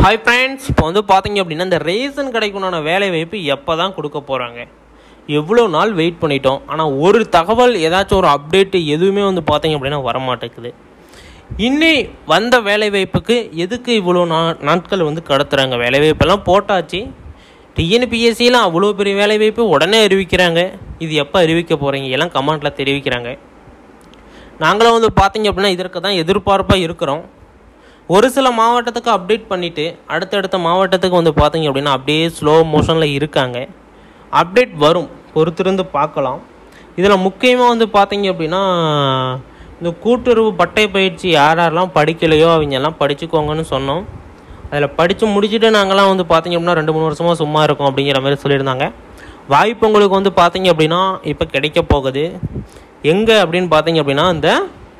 hi friends இப்போ வந்து பார்த்தீங்க அப்படின்னா இந்த ரேஷன் கடைக்குண்டான வேலை வாய்ப்பு எப்போ தான் கொடுக்க போகிறாங்க எவ்வளோ நாள் வெயிட் பண்ணிட்டோம் ஆனால் ஒரு தகவல் ஏதாச்சும் ஒரு அப்டேட்டு எதுவுமே வந்து பார்த்தீங்க அப்படின்னா வரமாட்டேங்குது இன்னி வந்த வேலை வாய்ப்புக்கு எதுக்கு இவ்வளோ நா நாட்கள் வந்து கடத்துறாங்க வேலை வாய்ப்பெல்லாம் போட்டாச்சு டிஎன்பிஎஸ்சியில் அவ்வளோ பெரிய வேலை வாய்ப்பு உடனே அறிவிக்கிறாங்க இது எப்போ அறிவிக்க போகிறீங்க எல்லாம் கமெண்ட்டில் தெரிவிக்கிறாங்க நாங்களும் வந்து பார்த்தீங்க அப்படின்னா இதற்கு தான் எதிர்பார்ப்பாக இருக்கிறோம் ஒரு சில மாவட்டத்துக்கு அப்டேட் பண்ணிவிட்டு அடுத்தடுத்த மாவட்டத்துக்கு வந்து பார்த்தீங்க அப்படின்னா அப்படியே ஸ்லோ மோஷனில் இருக்காங்க அப்டேட் வரும் பொறுத்திருந்து பார்க்கலாம் இதில் முக்கியமாக வந்து பார்த்தீங்க அப்படின்னா இந்த கூட்டுறவு பட்டை பயிற்சி யார் யாரெல்லாம் படிக்கலையோ அவங்க எல்லாம் படிச்சுக்கோங்கன்னு சொன்னோம் அதில் படித்து முடிச்சுட்டு நாங்களாம் வந்து பார்த்தீங்க அப்படின்னா ரெண்டு மூணு வருஷமாக சும்மா இருக்கோம் அப்படிங்கிற மாதிரி சொல்லியிருந்தாங்க வாய்ப்பு உங்களுக்கு வந்து பார்த்தீங்க அப்படின்னா இப்போ கிடைக்க போகுது எங்கே அப்படின்னு பார்த்தீங்க அப்படின்னா இந்த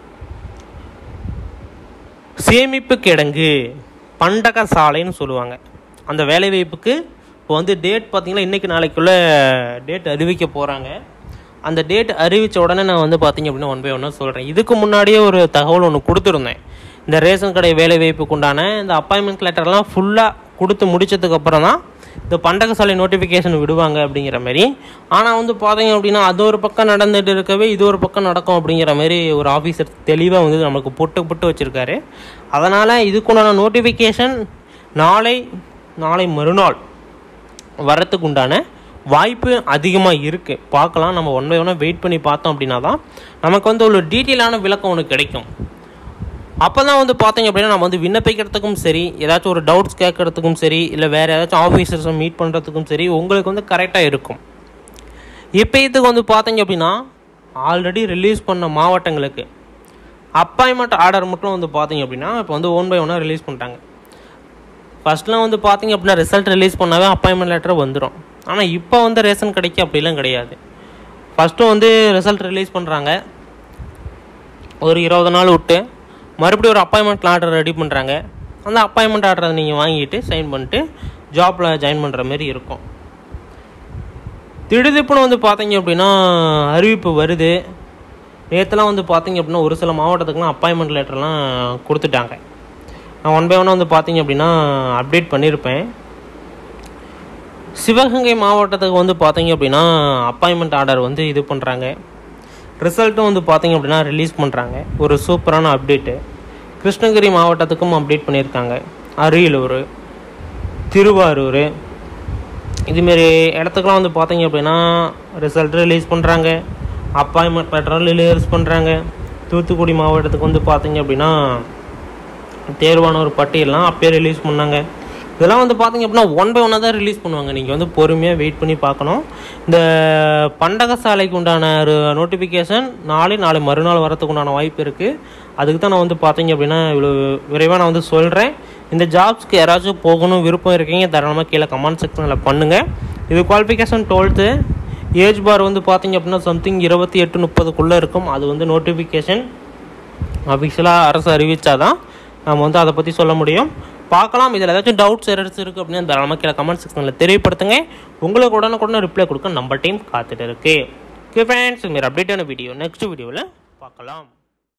சேமிப்பு கிடங்கு பண்டக சாலைன்னு சொல்லுவாங்க அந்த வேலைவாய்ப்புக்கு இப்போ வந்து டேட் பார்த்தீங்கன்னா இன்றைக்கி நாளைக்குள்ளே டேட் அறிவிக்க போகிறாங்க அந்த டேட் அறிவித்த உடனே நான் வந்து பார்த்தீங்க அப்படின்னா ஒன் பை ஒன்னாக சொல்கிறேன் இதுக்கு முன்னாடியே ஒரு தகவல் ஒன்று கொடுத்துருந்தேன் இந்த ரேஷன் கடை வேலைவாய்ப்புக்கு உண்டான இந்த அப்பாயின்மெண்ட் லெட்டர்லாம் ஃபுல்லாக கொடுத்து முடிச்சதுக்கப்புறம் தான் இந்த பண்டக சாலை நோட்டிஃபிகேஷன் விடுவாங்க அப்படிங்கிற மாதிரி ஆனால் வந்து பார்த்தீங்க அப்படின்னா அது ஒரு பக்கம் நடந்துட்டு இருக்கவே இது ஒரு பக்கம் நடக்கும் அப்படிங்கிற மாதிரி ஒரு ஆஃபீஸர் தெளிவாக வந்து நமக்கு போட்டு போட்டு வச்சுருக்காரு அதனால் இதுக்குண்டான நோட்டிஃபிகேஷன் நாளை நாளை மறுநாள் வரத்துக்கு உண்டான வாய்ப்பு அதிகமாக இருக்குது பார்க்கலாம் நம்ம ஒன் பை ஒன்னாக வெயிட் பண்ணி பார்த்தோம் அப்படின்னா தான் நமக்கு வந்து ஒரு டீட்டெயிலான விளக்கம் ஒன்று கிடைக்கும் அப்போ தான் வந்து பார்த்தீங்க அப்படின்னா நம்ம வந்து விண்ணப்பிக்கிறதுக்கும் சரி ஏதாச்சும் ஒரு டவுட்ஸ் கேட்கறதுக்கும் சரி இல்லை வேறு ஏதாச்சும் ஆஃபீஸர்ஸை மீட் பண்ணுறதுக்கும் சரி உங்களுக்கு வந்து கரெக்டாக இருக்கும் இப்போ இதுக்கு வந்து பார்த்தீங்க அப்படின்னா ஆல்ரெடி ரிலீஸ் பண்ண மாவட்டங்களுக்கு அப்பாயின்மெண்ட் ஆர்டர் மட்டும் வந்து பார்த்தீங்க அப்படின்னா இப்போ வந்து ஒன் பை ஒன்னாக ரிலீஸ் பண்ணிட்டாங்க ஃபஸ்ட்லாம் வந்து பார்த்தீங்க அப்படின்னா ரிசல்ட் ரிலீஸ் பண்ணாவே அப்பாயின்மெண்ட் லெட்டர் வந்துடும் ஆனால் இப்போ வந்து ரேஷன் கடைக்கு அப்படிலாம் கிடையாது ஃபஸ்ட்டு வந்து ரிசல்ட் ரிலீஸ் பண்ணுறாங்க ஒரு இருபது நாள் விட்டு மறுபடியும் ஒரு அப்பாயின்மெண்ட் ஆர்டர் ரெடி பண்ணுறாங்க அந்த அப்பாயின்மெண்ட் ஆர்டரை நீங்கள் வாங்கிட்டு சைன் பண்ணிட்டு ஜாப்பில் ஜாயின் பண்ணுற மாதிரி இருக்கும் திடுதிப்புன்னு வந்து பார்த்தீங்க அப்படின்னா அறிவிப்பு வருது நேற்றுலாம் வந்து பார்த்தீங்க அப்படின்னா ஒரு சில மாவட்டத்துக்குலாம் அப்பாயின்மெண்ட் லெட்டர்லாம் கொடுத்துட்டாங்க நான் ஒன் பை ஒன்னாக வந்து பார்த்தீங்க அப்படின்னா அப்டேட் பண்ணியிருப்பேன் சிவகங்கை மாவட்டத்துக்கு வந்து பார்த்தீங்க அப்படின்னா அப்பாயின்மெண்ட் ஆர்டர் வந்து இது பண்ணுறாங்க ரிசல்ட்டும் வந்து பார்த்தீங்க அப்படின்னா ரிலீஸ் பண்ணுறாங்க ஒரு சூப்பரான அப்டேட்டு கிருஷ்ணகிரி மாவட்டத்துக்கும் அப்டேட் பண்ணியிருக்காங்க அரியலூர் திருவாரூர் இதுமாரி இடத்துக்குலாம் வந்து பார்த்தீங்க அப்படின்னா ரிசல்ட் ரிலீஸ் பண்ணுறாங்க அப்பாயின்மெண்ட் லெட்டர் ரிலீஸ் பண்ணுறாங்க தூத்துக்குடி மாவட்டத்துக்கு வந்து பார்த்தீங்க அப்படின்னா தேர்வான ஒரு பட்டியலாம் அப்பயே ரிலீஸ் பண்ணாங்க இதெல்லாம் வந்து பார்த்தீங்க அப்படின்னா ஒன் பை ஒன்னாக தான் ரிலீஸ் பண்ணுவாங்க நீங்கள் வந்து பொறுமையாக வெயிட் பண்ணி பார்க்கணும் இந்த பண்டக சாலைக்கு உண்டான ஒரு நோட்டிஃபிகேஷன் நாளை நாளை மறுநாள் வரத்துக்கு உண்டான வாய்ப்பு இருக்குது அதுக்கு தான் நான் வந்து பார்த்தீங்க அப்படின்னா இவ்வளோ விரைவாக நான் வந்து சொல்கிறேன் இந்த ஜாப்ஸ்க்கு யாராச்சும் போகணும் விருப்பம் இருக்கீங்க தாராளமாக கீழே கமெண்ட் செக்ஷனில் பண்ணுங்கள் இது குவாலிஃபிகேஷன் டுவெல்த்து ஏஜ் பார் வந்து பார்த்தீங்க அப்படின்னா சம்திங் இருபத்தி எட்டு முப்பதுக்குள்ளே இருக்கும் அது வந்து நோட்டிஃபிகேஷன் அஃபிஷியலாக அரசு அறிவித்தாதான் நம்ம வந்து அதை பற்றி சொல்ல முடியும் பார்க்கலாம் இதில் ஏதாச்சும் டவுட்ஸ் எரர்ஸ் இருக்குது அப்படின்னு தாராளமாக கீழே கமெண்ட் செக்ஷனில் தெரியப்படுத்துங்க உங்களுக்கு உடனுக்குடனே ரிப்ளை கொடுக்க நம்ம டீம் காத்துட்டு இருக்கு ஓகே ஃப்ரெண்ட்ஸ் மாரி அப்டேட்டான வீடியோ நெக்ஸ்ட் வீடியோவில் பார்க்கலாம்